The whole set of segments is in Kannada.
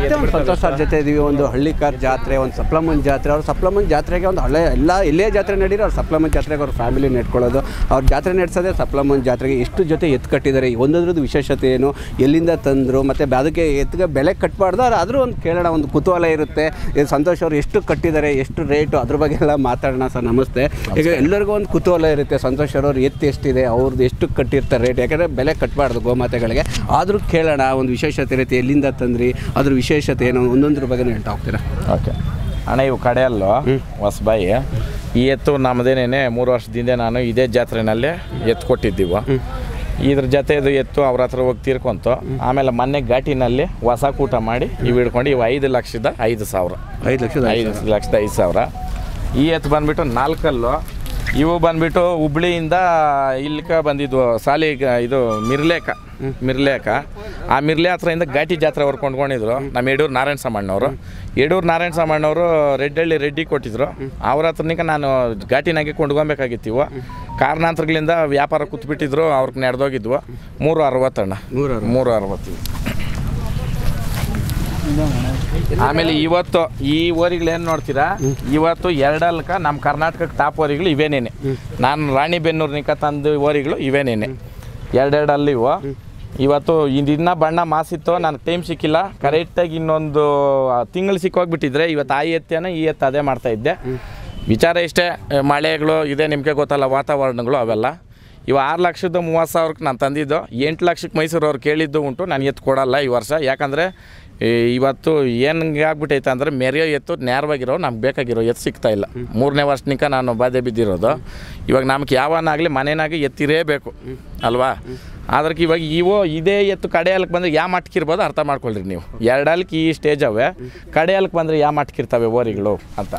ಮತ್ತೆ ಒಂದು ಸಂತೋಷ್ ಸರ್ ಜೊತೆ ಇದೀವಿ ಒಂದು ಹಳ್ಳಿಕಾರ್ ಜಾತ್ರೆ ಒಂದು ಸಪ್ಲಮನ್ ಜಾತ್ರೆ ಅವ್ರು ಸಪ್ಲಮನ್ ಜಾತ್ರೆಗೆ ಒಂದು ಹಳೆ ಎಲ್ಲ ಎಲ್ಲೇ ಜಾತ್ರೆ ನಡೀರೋ ಅವ್ರು ಸಪ್ಲಮನ್ ಜಾತ್ರೆಗೆ ಅವ್ರ ಫ್ಯಾಮಿಲಿ ನೆಟ್ಕೊಳ್ಳೋದು ಅವ್ರ ಜಾತ್ರೆ ನಡೆಸೋದೇ ಸಪ್ಲಮನ್ ಜಾತ್ರೆಗೆ ಎಷ್ಟು ಜೊತೆ ಎತ್ತು ಕಟ್ಟಿದ್ದಾರೆ ಒಂದೊಂದ್ರದ್ದು ವಿಶೇಷತೆ ಏನು ಎಲ್ಲಿಂದ ತಂದರು ಮತ್ತು ಅದಕ್ಕೆ ಎತ್ತಿಗೆ ಬೆಲೆ ಕಟ್ಟಬಾರ್ದು ಅದು ಆದರೂ ಒಂದು ಕೇಳೋಣ ಒಂದು ಕುತೂಹಲ ಇರುತ್ತೆ ಇದು ಸಂತೋಷ್ ಅವರು ಎಷ್ಟು ಕಟ್ಟಿದ್ದಾರೆ ಎಷ್ಟು ರೇಟು ಅದ್ರ ಬಗ್ಗೆ ಎಲ್ಲ ಮಾತಾಡೋಣ ಸರ್ ನಮಸ್ತೆ ಈಗ ಎಲ್ಲರಿಗೂ ಒಂದು ಕುತೂಹಲ ಇರುತ್ತೆ ಸಂತೋಷ್ ಅವ್ರವ್ರು ಎತ್ತು ಎಷ್ಟಿದೆ ಅವ್ರದ್ದು ಎಷ್ಟು ಕಟ್ಟಿರ್ತಾರೆ ರೇಟ್ ಯಾಕಂದರೆ ಬೆಲೆ ಕಟ್ಟಬಾರ್ದು ಗೋಮಾತೆಗಳಿಗೆ ಆದರೂ ಕೇಳೋಣ ಒಂದು ವಿಶೇಷತೆ ಇರುತ್ತೆ ಎಲ್ಲಿಂದ ತಂದ್ರಿ ಅದ್ರ ವಿಶೇಷತೆ ಏನು ಒಂದೊಂದ್ರ ಬಗ್ಗೆ ಹೇಳ್ತಾ ಹೋಗ್ತೀರಾ ಓಕೆ ಅಣ್ಣ ಇವು ಕಡೆಯಲ್ಲೂ ಹೊಸಬಾಯಿ ಈ ಎತ್ತು ನಮ್ಮದೇನೇನೆ ಮೂರು ವರ್ಷದಿಂದ ನಾನು ಇದೇ ಜಾತ್ರೆನಲ್ಲಿ ಎತ್ತು ಕೊಟ್ಟಿದ್ದೀವ ಇದ್ರ ಜೊತೆದು ಎತ್ತು ಅವ್ರ ಹತ್ರ ಹೋಗಿ ತೀರ್ಕೊಂತು ಆಮೇಲೆ ಮೊನ್ನೆ ಘಾಟಿನಲ್ಲಿ ಹೊಸ ಕೂಟ ಮಾಡಿ ಇವು ಹಿಡ್ಕೊಂಡು ಇವು ಐದು ಲಕ್ಷದ ಐದು ಸಾವಿರ ಐದು ಲಕ್ಷದ ಐದು ಲಕ್ಷದ ಐದು ಸಾವಿರ ಈ ಎತ್ತು ಬಂದ್ಬಿಟ್ಟು ನಾಲ್ಕಲ್ಲು ಇವು ಬಂದ್ಬಿಟ್ಟು ಹುಬ್ಳಿಯಿಂದ ಇಲ್ಕ ಬಂದಿದ್ವು ಸಾಲಿ ಇದು ಮಿರ್ಲೇಕ ಮಿರ್ಲೇಕ ಆ ಮಿರ್ಲೆ ಹತ್ರದಿಂದ ಘಾಟಿ ಜಾತ್ರೆ ಅವ್ರು ಕೊಂಡ್ಕೊಂಡಿದ್ರು ನಮ್ಮ ಯಡೂರು ನಾರಾಯಣ ಸಾಮಣ್ಣವರು ಯಡೂರು ನಾರಾಯಣ ಸಾಮಣ್ಣವರು ರೆಡ್ಡಳ್ಳಿ ರೆಡ್ಡಿ ಕೊಟ್ಟಿದ್ರು ಅವ್ರ ಹತ್ರನಿಕ ನಾನು ಘಾಟಿನಾಗೆ ಕೊಂಡ್ಕೊಬೇಕಾಗಿತ್ತು ಕಾರಣಾಂತರಗಳಿಂದ ವ್ಯಾಪಾರ ಕೂತ್ಬಿಟ್ಟಿದ್ರು ಅವ್ರಿಗೆ ನಡೆದೋಗಿದ್ವು ಮೂರು ಅರವತ್ತಣ್ಣ ನೂರ ಮೂರು ಅರವತ್ತು ಆಮೇಲೆ ಇವತ್ತು ಈ ಓರಿಗಳು ಏನು ನೋಡ್ತೀರಾ ಇವತ್ತು ಎರಡಲ್ಕ ನಮ್ಮ ಕರ್ನಾಟಕಕ್ಕೆ ಟಾಪ್ ಓರಿಗಳು ಇವೇನೇನೆ ನಾನು ರಾಣಿಬೆನ್ನೂರ್ನಿಕ ತಂದು ಓರಿಗಳು ಇವೇನೇನೆ ಎರಡೆರಡಲ್ಲಿ ಇವು ಇವತ್ತು ಇನ್ನ ಬಣ್ಣ ಮಾಸಿತ್ತು ನನಗೆ ಟೈಮ್ ಸಿಕ್ಕಿಲ್ಲ ಕರೆಕ್ಟಾಗಿ ಇನ್ನೊಂದು ತಿಂಗಳು ಸಿಕ್ಕೋಗ್ಬಿಟ್ಟಿದ್ರೆ ಇವತ್ತು ಆ ಎತ್ತೇನ ಈ ಎತ್ತು ಅದೇ ಮಾಡ್ತಾ ಇದ್ದೆ ವಿಚಾರ ಇಷ್ಟೇ ಮಳೆಗಳು ಇದೆ ನಿಮಗೆ ಗೊತ್ತಲ್ಲ ವಾತಾವರಣಗಳು ಅವೆಲ್ಲ ಇವು ಆರು ಲಕ್ಷದ ಮೂವತ್ತು ಸಾವಿರಕ್ಕೆ ನಾನು ತಂದಿದ್ದು ಎಂಟು ಲಕ್ಷಕ್ಕೆ ಮೈಸೂರು ಅವ್ರು ಕೇಳಿದ್ದು ಉಂಟು ನಾನು ಎತ್ತು ಕೊಡಲ್ಲ ಈ ವರ್ಷ ಯಾಕಂದರೆ ಈ ಇವತ್ತು ಏನು ಆಗ್ಬಿಟ್ಟೈತೆ ಅಂದರೆ ಮೆರೆಯೋ ಎತ್ತು ನೇರವಾಗಿರೋ ನಮ್ಗೆ ಬೇಕಾಗಿರೋ ಎತ್ತು ಸಿಗ್ತಾ ಇಲ್ಲ ಮೂರನೇ ವರ್ಷನಿಕ ನಾನು ಬಾಧೆ ಬಿದ್ದಿರೋದು ಇವಾಗ ನಮ್ಗೆ ಯಾವನಾಗಲಿ ಮನೆನಾಗಿ ಎತ್ತಿರೇಬೇಕು ಅಲ್ವಾ ಅದಕ್ಕೆ ಇವಾಗ ಇವು ಇದೇ ಎತ್ತು ಕಡೆಯಲ್ಕ್ ಬಂದರೆ ಯಾವ ಮಟ್ಕಿರ್ಬೋದು ಅರ್ಥ ಮಾಡ್ಕೊಳ್ರಿ ನೀವು ಎರಡಲ್ಕ್ ಈ ಸ್ಟೇಜ್ ಅವೆ ಕಡೆಯಲ್ಕ್ ಬಂದರೆ ಯಾವ ಮಟ್ಕಿರ್ತವೆ ಓರಿಗಳು ಅಂತ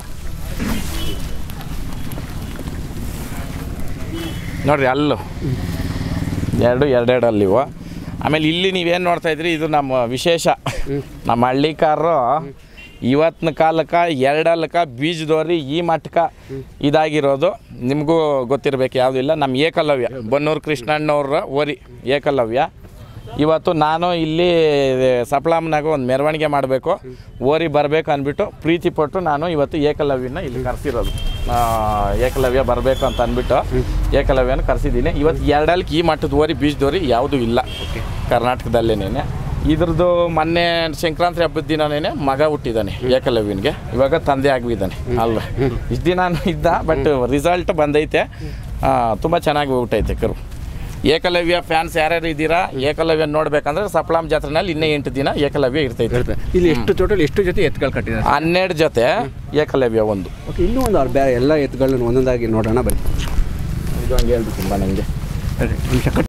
ನೋಡ್ರಿ ಅಲ್ಲು ಎರಡು ಎರಡೆರಡು ಅಲ್ಲಿವು ಆಮೇಲೆ ಇಲ್ಲಿ ನೀವೇನು ನೋಡ್ತಾ ಇದ್ರಿ ಇದು ನಮ್ಮ ವಿಶೇಷ ನಮ್ಮ ಹಳ್ಳಿಕಾರರು ಇವತ್ತಿನ ಕಾಲಕ್ಕೆ ಎರಡಲ್ಕ ಬೀಜದೋರಿ ಈ ಮಟ್ಕ ಇದಾಗಿರೋದು ನಿಮಗೂ ಗೊತ್ತಿರಬೇಕು ಯಾವುದೂ ಇಲ್ಲ ನಮ್ಮ ಏಕಲವ್ಯ ಬನ್ನೂರು ಕೃಷ್ಣಣ್ಣವ್ರ ಓರಿ ಏಕಲವ್ಯ ಇವತ್ತು ನಾನು ಇಲ್ಲಿ ಸಪ್ಲಾಮ್ನಾಗ ಒಂದು ಮೆರವಣಿಗೆ ಮಾಡಬೇಕು ಓರಿ ಬರಬೇಕು ಅಂದ್ಬಿಟ್ಟು ಪ್ರೀತಿ ಪಟ್ಟು ನಾನು ಇವತ್ತು ಏಕಲವ್ಯನ ಇಲ್ಲಿ ಕರೆಸಿರೋದು ಏಕಲವ್ಯ ಬರಬೇಕು ಅಂತ ಅಂದ್ಬಿಟ್ಟು ಏಕಲವ್ಯನ ಕರೆಸಿದ್ದೀನಿ ಇವತ್ತು ಎರಡಲ್ಕ್ ಈ ಮಟ್ಟದ ಓರಿ ಬೀಜದೋರಿ ಯಾವುದೂ ಇಲ್ಲ ಕರ್ನಾಟಕದಲ್ಲೇನೇನೆ ಇದ್ರದ್ದು ಮೊನ್ನೆ ಸಂಕ್ರಾಂತಿ ಹಬ್ಬದ ದಿನನೇ ಮಗ ಹುಟ್ಟಿದ್ದಾನೆ ಏಕಲವ್ಯನಿಗೆ ಇವಾಗ ತಂದೆ ಆಗಿದ್ದಾನೆ ಅಲ್ವಾ ಇಷ್ಟು ದಿನ ಇದ್ದ ಬಟ್ ರಿಸಲ್ಟ್ ಬಂದೈತೆ ತುಂಬ ಚೆನ್ನಾಗಿ ಹುಟ್ಟೈತೆ ಕರು ಏಕಲವ್ಯ ಫ್ಯಾನ್ಸ್ ಯಾರ್ಯಾರು ಇದ್ದೀರಾ ಏಕಲವ್ಯ ನೋಡ್ಬೇಕಂದ್ರೆ ಸಪ್ಲಾಮ್ ಜಾತ್ರೆನಲ್ಲಿ ಇನ್ನೇ ಎಂಟು ದಿನ ಏಕಲವ್ಯ ಇರ್ತೈತೆ ಇರುತ್ತೆ ಇಲ್ಲಿ ಎಷ್ಟು ಟೋಟಲ್ ಎಷ್ಟು ಜೊತೆ ಎತ್ತುಗಳು ಕಟ್ಟಿದ್ದಾರೆ ಹನ್ನೆರಡು ಜೊತೆ ಏಕಲವ್ಯ ಒಂದು ಓಕೆ ಇನ್ನೂ ಒಂದು ಅವ್ರು ಬೇರೆ ಎಲ್ಲ ಎತ್ತುಗಳನ್ನ ಒಂದೊಂದಾಗಿ ನೋಡೋಣ ಬನ್ನಿ ಇದು ಹಂಗೆ ಹೇಳ್ಬೇಕು ತುಂಬ ನನಗೆ ನಿಮಿಷ